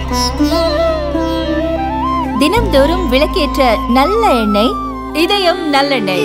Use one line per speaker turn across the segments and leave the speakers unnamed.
தினம்தோறும் விளக்கேற்ற நல்ல எண்ணெய் இதயம் நல்லெண்ணெய்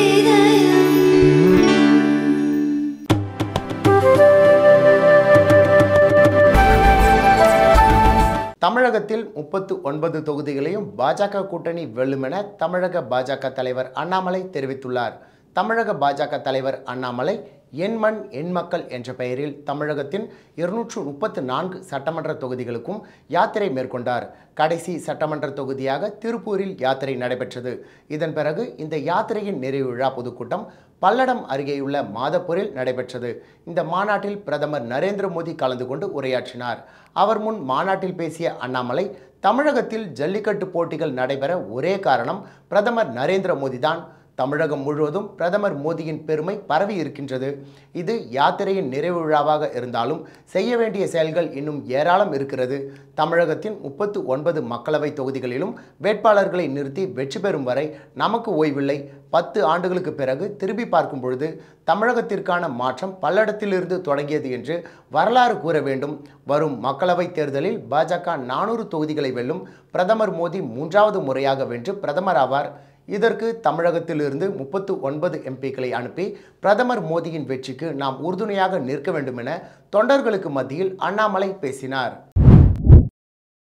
தமிழகத்தில் முப்பத்து ஒன்பது தொகுதிகளையும் பாஜக கூட்டணி வெல்லும் என தமிழக பாஜக தலைவர் அண்ணாமலை தெரிவித்துள்ளார் தமிழக பாஜக தலைவர் அண்ணாமலை என் மண் என் மக்கள் என்ற பெயரில் தமிழகத்தின் இருநூற்று முப்பத்து நான்கு சட்டமன்ற தொகுதிகளுக்கும் யாத்திரை மேற்கொண்டார் கடைசி சட்டமன்ற தொகுதியாக திருப்பூரில் யாத்திரை நடைபெற்றது இதன் பிறகு இந்த யாத்திரையின் நிறைவு விழா பொதுக்கூட்டம் பல்லடம் அருகேயுள்ள மாதப்பூரில் நடைபெற்றது இந்த மாநாட்டில் பிரதமர் நரேந்திர மோடி கலந்து கொண்டு உரையாற்றினார் அவர் முன் மாநாட்டில் பேசிய அண்ணாமலை தமிழகத்தில் ஜல்லிக்கட்டு போட்டிகள் நடைபெற ஒரே காரணம் பிரதமர் நரேந்திர மோடி தான் தமிழகம் முழுவதும் பிரதமர் மோடியின் பெருமை பரவி இருக்கின்றது இது யாத்திரையின் நிறைவு விழாவாக இருந்தாலும் செய்ய வேண்டிய செயல்கள் இன்னும் ஏராளம் இருக்கிறது தமிழகத்தின் முப்பத்து ஒன்பது மக்களவை தொகுதிகளிலும் வேட்பாளர்களை நிறுத்தி வெற்றி பெறும் வரை நமக்கு ஓய்வில்லை பத்து ஆண்டுகளுக்கு பிறகு திரும்பி பார்க்கும் பொழுது தமிழகத்திற்கான மாற்றம் பல்லடத்திலிருந்து தொடங்கியது என்று வரலாறு கூற வேண்டும் வரும் மக்களவைத் தேர்தலில் பாஜக நானூறு தொகுதிகளை வெல்லும் பிரதமர் மோடி மூன்றாவது முறையாக வென்று பிரதமர் ஆவார் இதற்கு தமிழகத்திலிருந்து முப்பத்து ஒன்பது எம்பிக்களை அனுப்பி பிரதமர் மோடியின் வெற்றிக்கு நாம் உறுதுணையாக நிற்க வேண்டும் என தொண்டர்களுக்கு மத்தியில் அண்ணாமலை பேசினார்